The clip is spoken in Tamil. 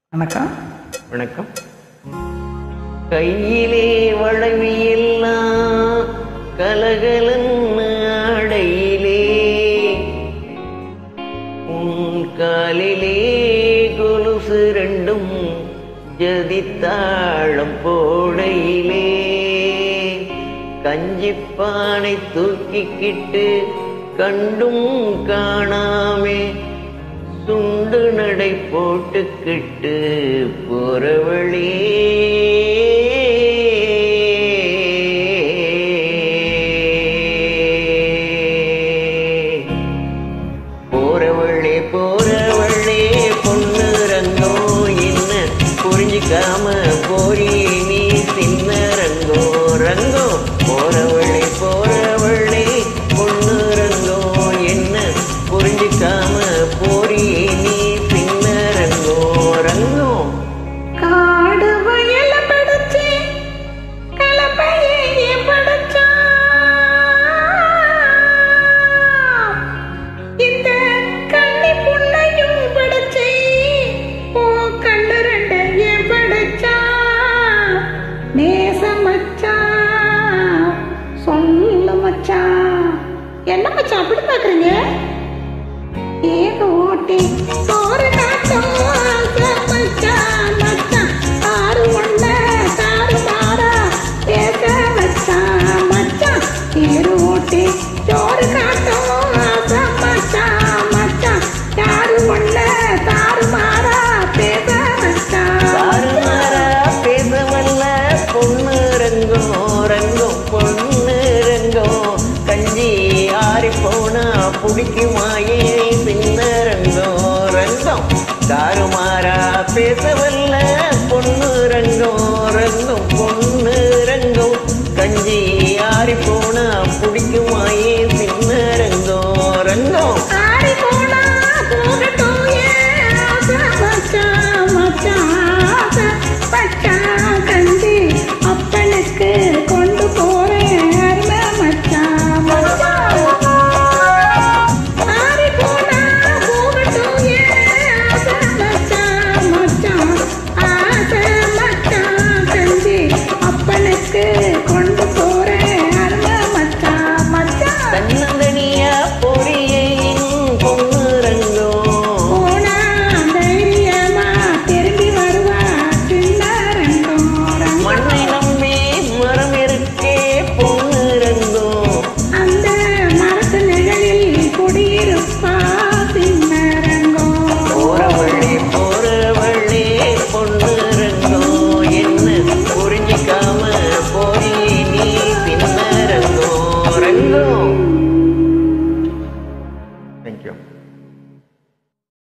வணக்கம் வணக்கம் கையிலே வளவியெல்லாம் கலகலன்னு ஆடையிலே உன் காலிலே கொலுசு ரெண்டும் ஜதித்தாளம் போடையிலே கஞ்சிப்பானை தூக்கிக்கிட்டு கண்டும் காணாமே சுண்டு நடை போட்டுக்கிட்டு போறவழி போறவழி போறவழி பொண்ணு ரங்கோ என்ன புரிஞ்சுக்காம போரி நீ சின்ன ரங்கோ ரங்கோ போறவழி போறவழி பொண்ணு ரங்கோ என்ன புரிஞ்சுக்காம போரி நீ சின்ன ரங்கோ ரங்கோ காடு வயல படைச்சு கலப்பையே படைச்சா இந்த கண்ணி புண்ணையும் படைச்சு ஓ கண்ணு ரெண்டையும் படைச்சா நேச மச்சான் சொல்லு மச்சான் என்ன மச்சான் அப்படி பாக்குறீங்க ஏக ஓட்டி சோறு காட்டும் ஆசை மச்சான் மச்சான் ஆறு ஒண்ண தாறு மாறா பேச வச்சான் மச்சான் ஏறு ஓட்டி சோறு காட்டும் ஆசை மச்சான் மச்சான் யாரு ஒண்ண தாறு மாறா பேச வச்சான் தாறுமாறா பேசவல்ல பொண்ணு ரங்கோ ரங்கோ பொண்ணு ரங்கோ கஞ்சி ஆறி போனா புடிக்குமாயே சின்ன ரங்கோ ரங்கம் தாறுமாறா பேசவல்ல